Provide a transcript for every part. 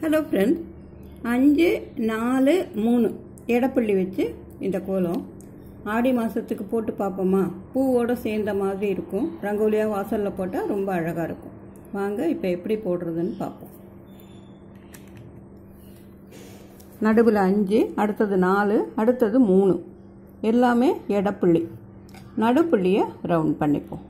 hello friends அஞ்சு நாலு மூணு எடப்பள்ளி வச்சு இந்த கோலம் ஆடி மாதத்துக்கு போட்டு பார்ப்போமா பூவோடு சேர்ந்த மாதிரி இருக்கும் ரங்கோலியாக வாசலில் போட்டால் ரொம்ப அழகாக இருக்கும் வாங்க இப்போ எப்படி போடுறதுன்னு பார்ப்போம் நடுவில் அஞ்சு அடுத்தது நாலு அடுத்தது மூணு எல்லாமே எடப்புள்ளி நடுப்புள்ளியை ரவுண்ட் பண்ணிப்போம்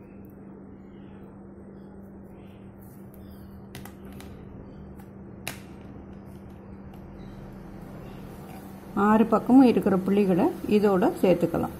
ஆறு பக்கமும் இருக்கிற புள்ளிகளை இதோட சேர்த்துக்கலாம்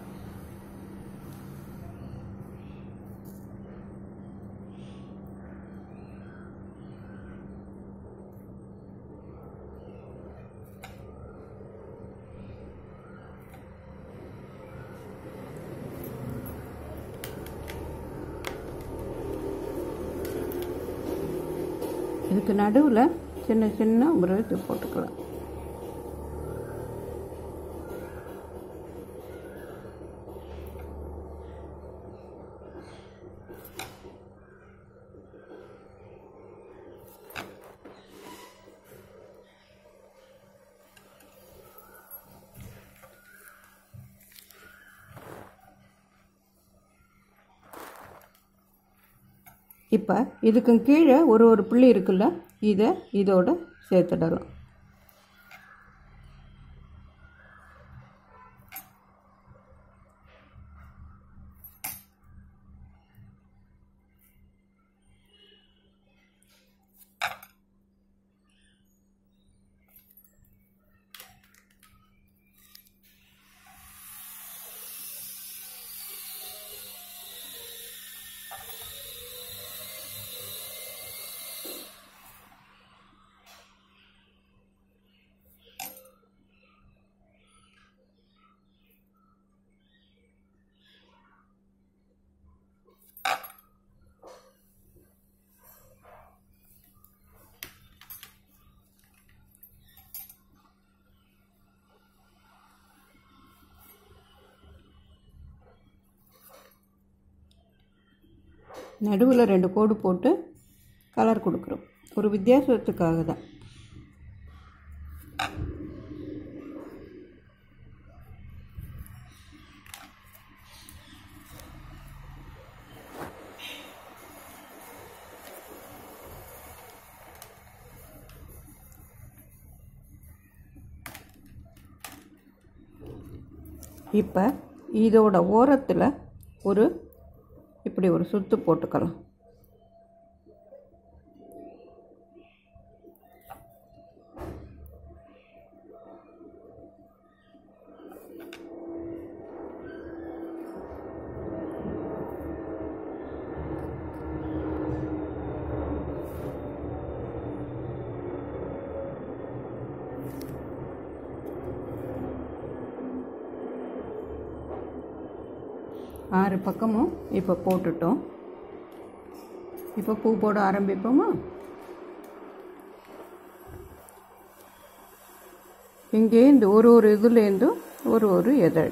இதுக்கு நடுவில் சின்ன சின்ன ஒரு இது போட்டுக்கலாம் இப்போ இதுக்கு கீழே ஒரு ஒரு புள்ளி இருக்குல்ல இதை இதோட சேர்த்துடலாம் நடுவில் ரெண்டு கோடு போட்டு கலர் கொடுக்குறோம் ஒரு வித்தியாசத்துக்காக தான் இப்போ இதோட ஓரத்தில் ஒரு இப்படி ஒரு சுத்து போட்டுக்கலாம் ஆறு பக்கமும் இப்போ போட்டுட்டோம் இப்போ பூ போட ஆரம்பிப்போமா இங்கேருந்து ஒரு ஒரு இதுலேருந்தும் ஒரு ஒரு எதழ்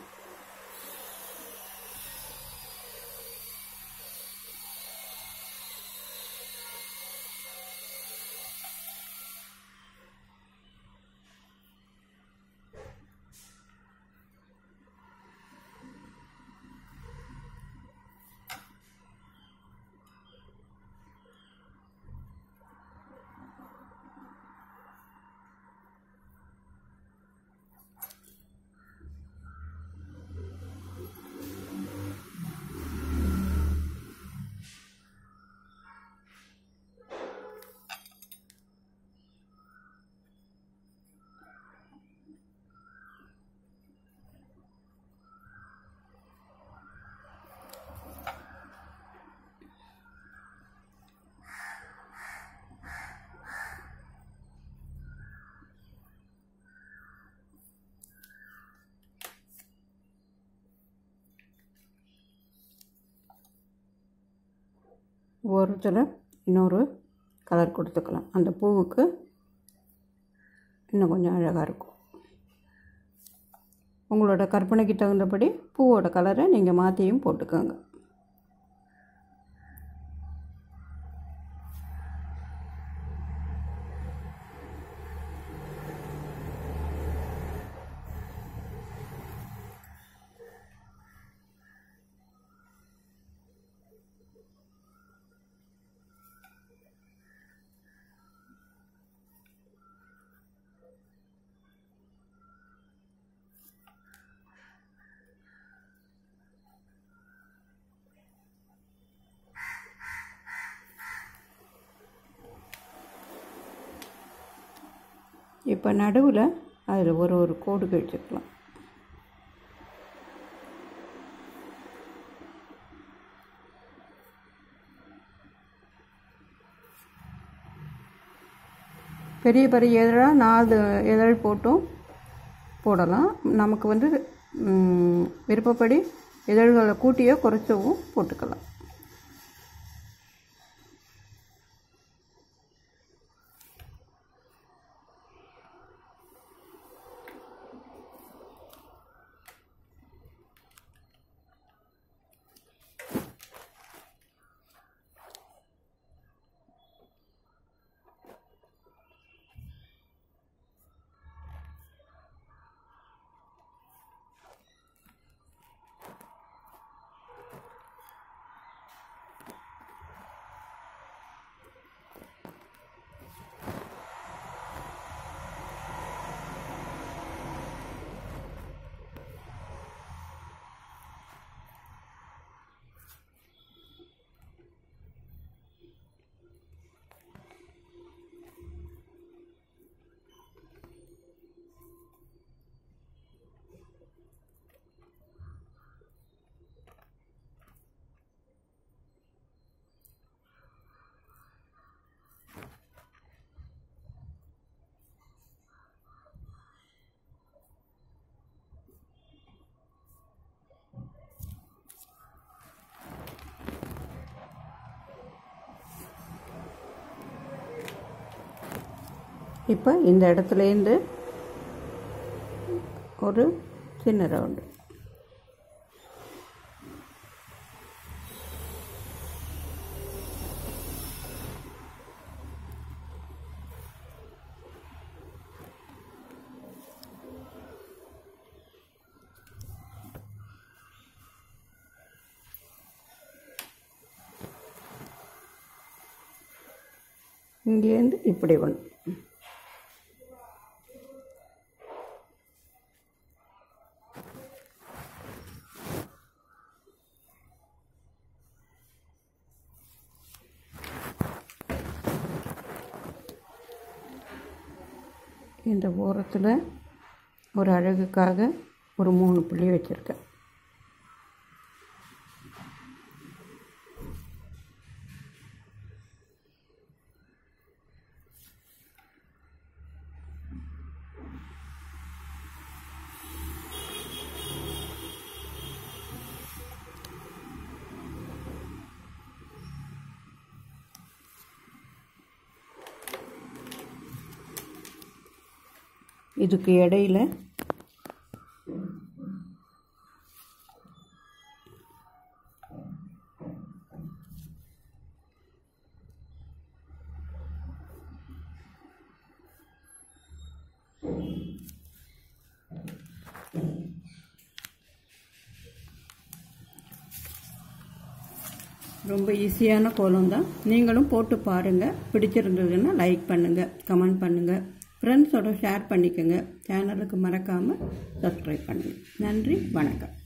ஓரத்தில் இன்னொரு கலர் கொடுத்துக்கலாம் அந்த பூவுக்கு இன்னும் கொஞ்சம் அழகாக இருக்கும் உங்களோட கற்பனைக்கு தகுந்தபடி பூவோட கலரை நீங்கள் மாற்றியும் போட்டுக்கோங்க இப்போ நடுவில் அதில் ஒரு ஒரு கோடு கழிச்சுக்கலாம் பெரிய பெரிய இதழாக நாலு இதழ் போட்டும் போடலாம் நமக்கு வந்து ம், விருப்பப்படி இதழ்களை கூட்டியோ குறைச்சவும் போட்டுக்கலாம் இப்போ இந்த இடத்துலேருந்து ஒரு சின்ன ரவுண்டு இங்கேருந்து இப்படி ஒன்று இந்த ஓரத்தில் ஒரு அழகுக்காக ஒரு மூணு புள்ளி வச்சுருக்கேன் இதுக்கு இடையில ரொம்ப ஈஸியான கோலம் தான் நீங்களும் போட்டு பாருங்கள் பிடிச்சிருந்ததுன்னா லைக் பண்ணுங்கள் கமெண்ட் பண்ணுங்கள் ஃப்ரெண்ட்ஸோட ஷேர் பண்ணிக்கோங்க சேனலுக்கு மறக்காமல் சப்ஸ்கிரைப் பண்ணுங்கள் நன்றி வணக்கம்